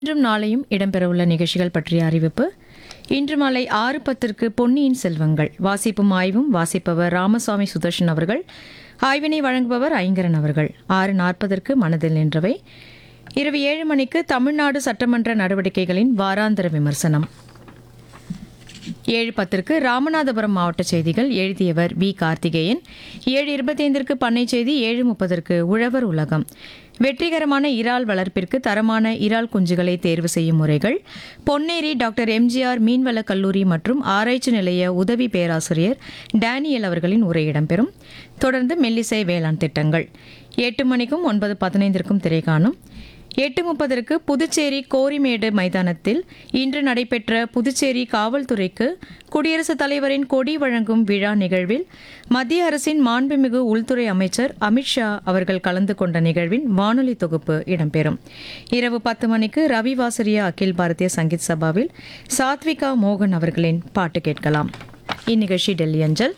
இன்றும் நாளையும் இடம்பெறவுள்ள நிகழ்ச்சிகள் பற்றிய அறிவிப்பு இன்று மாலை ஆறு பத்திற்கு பொன்னியின் செல்வங்கள் வாசிப்பும் ஆய்வும் வாசிப்பவர் ராமசாமி சுதர்ஷன் அவர்கள் ஆய்வினை வழங்குபவர் ஐங்கரன் அவர்கள் ஆறு நாற்பதற்கு மனதில் நின்றவை இரவு ஏழு மணிக்கு தமிழ்நாடு சட்டமன்ற நடவடிக்கைகளின் வாராந்திர விமர்சனம் ஏழு பத்திற்கு ராமநாதபுரம் மாவட்ட செய்திகள் எழுதியவர் வி கார்த்திகேயன் ஏழு இருபத்தைந்திற்கு பண்ணை செய்தி ஏழு முப்பதற்கு உழவர் உலகம் வெற்றிகரமான இறால் வளர்ப்பிற்கு தரமான இறால் குஞ்சுகளை தேர்வு செய்யும் முறைகள் பொன்னேரி டாக்டர் எம்ஜிஆர் மீன்வள கல்லூரி மற்றும் ஆராய்ச்சி நிலைய உதவி பேராசிரியர் டேனியல் அவர்களின் உரை இடம்பெறும் தொடர்ந்து மெல்லிசை வேளாண் திட்டங்கள் எட்டு மணிக்கும் ஒன்பது பதினைந்திற்கும் திரைகாணும் எட்டு முப்பதற்கு புதுச்சேரி கோரிமேடு மைதானத்தில் இன்று நடைபெற்ற புதுச்சேரி காவல்துறைக்கு குடியரசுத் தலைவரின் கொடி வழங்கும் விழா நிகழ்வில் மத்திய அரசின் மாண்புமிகு உள்துறை அமைச்சர் அமித்ஷா அவர்கள் கலந்து கொண்ட நிகழ்வின் வானொலி தொகுப்பு இடம்பெறும் இரவு பத்து மணிக்கு ரவி வாசரியா அகில் பாரதிய சங்கீத் சபாவில் சாத்விகா மோகன் அவர்களின் பாட்டு கேட்கலாம் இந்நிகழ்ச்சி டெல்லி அஞ்சல்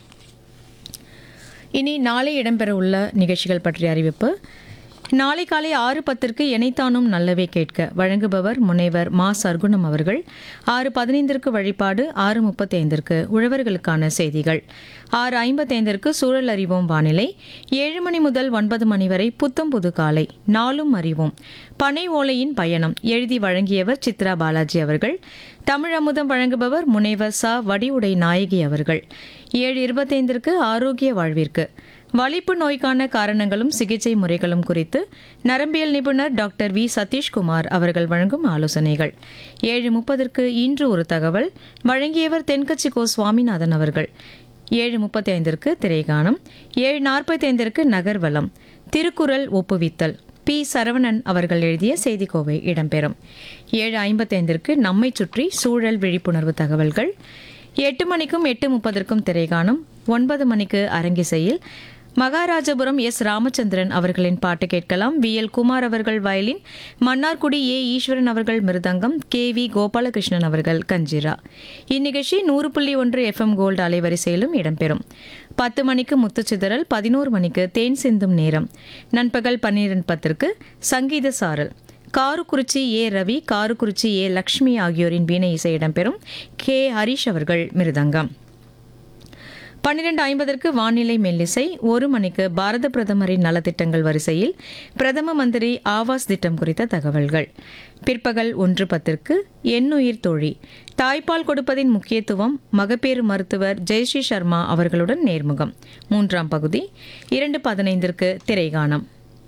இனி நாளை இடம்பெறவுள்ள நிகழ்ச்சிகள் பற்றிய அறிவிப்பு நாளை காலை ஆறு பத்திற்கு எனைத்தானும் நல்லவே கேட்க வழங்குபவர் முனைவர் மா சர்க்குணம் அவர்கள் ஆறு பதினைந்திற்கு வழிபாடு ஆறு முப்பத்தி ஐந்திற்கு உழவர்களுக்கான செய்திகள் ஆறு ஐம்பத்தைந்திற்கு சூழல் அறிவோம் வானிலை ஏழு மணி முதல் ஒன்பது மணி வரை புத்தம் புது காலை நாளும் அறிவோம் பனை ஓலையின் பயணம் எழுதி வழங்கியவர் சித்ரா பாலாஜி அவர்கள் தமிழ் அமுதம் வழங்குபவர் முனைவர் ச வடிவுடை நாயகி அவர்கள் ஏழு இருபத்தைந்திற்கு ஆரோக்கிய வாழ்விற்கு வலிப்பு நோய்க்கான காரணங்களும் சிகிச்சை முறைகளும் குறித்து நரம்பியல் நிபுணர் டாக்டர் வி சதீஷ்குமார் அவர்கள் வழங்கும் ஆலோசனைகள் ஏழு முப்பதற்கு இன்று ஒரு தகவல் வழங்கியவர் தென்கட்சி கோ சுவாமிநாதன் அவர்கள் ஏழு முப்பத்தி ஐந்திற்கு திரைகானம் ஏழு நாற்பத்தி ஐந்திற்கு நகர்வலம் திருக்குறள் ஒப்புவித்தல் பி சரவணன் அவர்கள் எழுதிய செய்திக்கோவை இடம்பெறும் ஏழு ஐம்பத்தைந்திற்கு நம்மை சுற்றி சூழல் விழிப்புணர்வு தகவல்கள் எட்டு மணிக்கும் எட்டு முப்பதற்கும் திரைகாணும் ஒன்பது மணிக்கு அரங்கிசையில் மகாராஜபுரம் எஸ் ராமச்சந்திரன் அவர்களின் பாட்டு கேட்கலாம் வி எல் குமார் அவர்கள் வயலின் மன்னார்குடி ஏ ஈஸ்வரன் அவர்கள் மிருதங்கம் கே வி கோபாலகிருஷ்ணன் அவர்கள் கஞ்சிரா இந்நிகழ்ச்சி நூறு புள்ளி ஒன்று எஃப்எம் கோல்டு அலைவரிசையிலும் இடம்பெறும் பத்து மணிக்கு முத்துச்சிதறல் பதினோரு மணிக்கு தேன் சிந்தும் நேரம் நண்பகல் பன்னிரண்டு பத்திற்கு சங்கீத சாரல் காருக்குறிச்சி ஏ ரவி காருக்குறிச்சி ஏ லக்ஷ்மி ஆகியோரின் வீணை இசை இடம்பெறும் கே ஹரிஷ் அவர்கள் மிருதங்கம் பன்னிரண்டு ஐம்பதற்கு வானிலை மெல்லிசை ஒரு மணிக்கு பாரத பிரதமரின் நலத்திட்டங்கள் வரிசையில் பிரதம மந்திரி ஆவாஸ் திட்டம் குறித்த தகவல்கள் பிற்பகல் ஒன்று பத்திற்கு எண்ணுயிர் தோழி தாய்ப்பால் கொடுப்பதின் முக்கியத்துவம் மகப்பேறு மருத்துவர் ஜெயஸ்ரீ சர்மா அவர்களுடன் நேர்முகம் மூன்றாம் பகுதி இரண்டு பதினைந்திற்கு திரைகானம்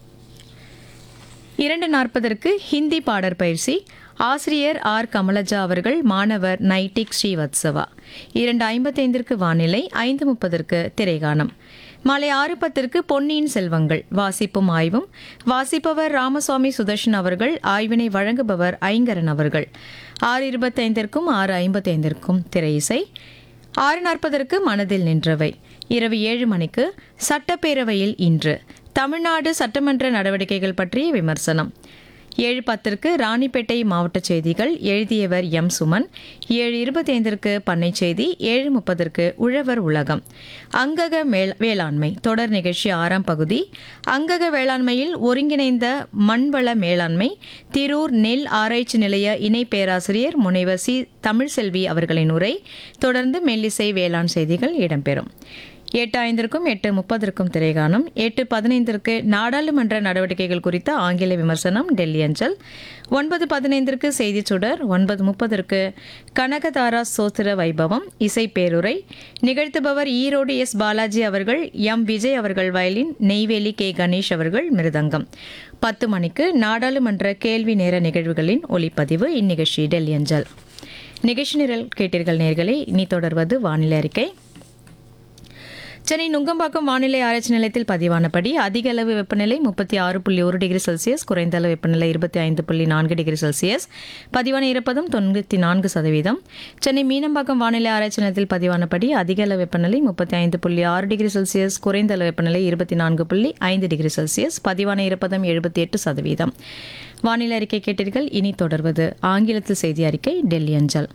இரண்டு நாற்பதற்கு ஹிந்தி பாடற் பயிற்சி ஆசிரியர் ஆர் கமலஜா அவர்கள் மாணவர் நைட்டிக் ஸ்ரீவத்சவா இரண்டு ஐம்பத்தைந்திற்கு வானிலை ஐந்து முப்பதற்கு திரைகானம் மாலை ஆறு பத்திற்கு பொன்னியின் செல்வங்கள் வாசிப்பும் ஆய்வும் வாசிப்பவர் ராமசுவாமி சுதர்ஷன் அவர்கள் ஆய்வினை வழங்குபவர் ஐங்கரன் அவர்கள் ஆறு இருபத்தைந்திற்கும் ஆறு ஐம்பத்தைந்திற்கும் திரை இசை ஆறு நாற்பதற்கு மனதில் நின்றவை இரவு ஏழு மணிக்கு சட்டப்பேரவையில் இன்று தமிழ்நாடு சட்டமன்ற நடவடிக்கைகள் பற்றிய விமர்சனம் ஏழு பத்திற்கு ராணிப்பேட்டை மாவட்ட செய்திகள் எழுதியவர் எம் சுமன் ஏழு இருபத்தைந்திற்கு பண்ணை செய்தி ஏழு முப்பதற்கு உழவர் உலகம் அங்கக மேல் வேளாண்மை தொடர் நிகழ்ச்சி ஆறாம் பகுதி அங்கக வேளாண்மையில் ஒருங்கிணைந்த மண்வள மேலாண்மை திரூர் நெல் ஆராய்ச்சி நிலைய இணை பேராசிரியர் முனைவர் சி தமிழ்செல்வி அவர்களின் உரை தொடர்ந்து மெல்லிசை வேளாண் செய்திகள் இடம்பெறும் எட்டு ஐந்திற்கும் எட்டு முப்பதற்கும் திரைகாணும் எட்டு பதினைந்திற்கு நாடாளுமன்ற நடவடிக்கைகள் குறித்த ஆங்கில விமர்சனம் டெல்லி அஞ்சல் ஒன்பது பதினைந்திற்கு செய்திச் சுடர் ஒன்பது முப்பதற்கு கனகதாரா சோத்திர வைபவம் இசை பேருரை நிகழ்த்துபவர் ஈரோடு எஸ் பாலாஜி அவர்கள் எம் விஜய் அவர்கள் வயலின் நெய்வேலி கே கணேஷ் அவர்கள் மிருதங்கம் பத்து மணிக்கு நாடாளுமன்ற கேள்வி நேர நிகழ்வுகளின் ஒலிப்பதிவு இந்நிகழ்ச்சி டெல்லி அஞ்சல் நிகழ்ச்சி நிரல் கேட்டீர்கள் நேர்களே இனி தொடர்வது வானிலை அறிக்கை சென்னை நுங்கம்பாக்கம் வானிலை ஆராய்ச்சி நிலையத்தில் பதிவானபடி அதிக அளவு வெப்பநிலை முப்பத்தி ஆறு புள்ளி ஒரு டிகிரி செல்சியஸ் குறைந்த அளவு வெப்பநிலை இருபத்தி ஐந்து புள்ளி நான்கு டிகிரி செல்சியஸ் பதிவான ஈரப்பதம் தொண்ணூற்றி நான்கு சதவீதம் சென்னை மீனம்பாக்கம் வானிலை ஆராய்ச்சி நிலையத்தில் பதிவானபடி அதிக அளவு வெப்பநிலை முப்பத்தி ஐந்து புள்ளி ஆறு டிகிரி செல்சியஸ் குறைந்த அளவு வெப்பநிலை இருபத்தி நான்கு புள்ளி ஐந்து டிகிரி செல்சியஸ் பதிவான ஈரப்பதம் எழுபத்தி எட்டு சதவீதம் வானிலை அறிக்கை கேட்டீர்கள் இனி தொடர்வது ஆங்கிலத்தில் செய்தி அறிக்கை டெல்லி அஞ்சல்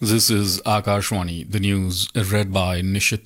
This is Akashwani, the news read by Nishit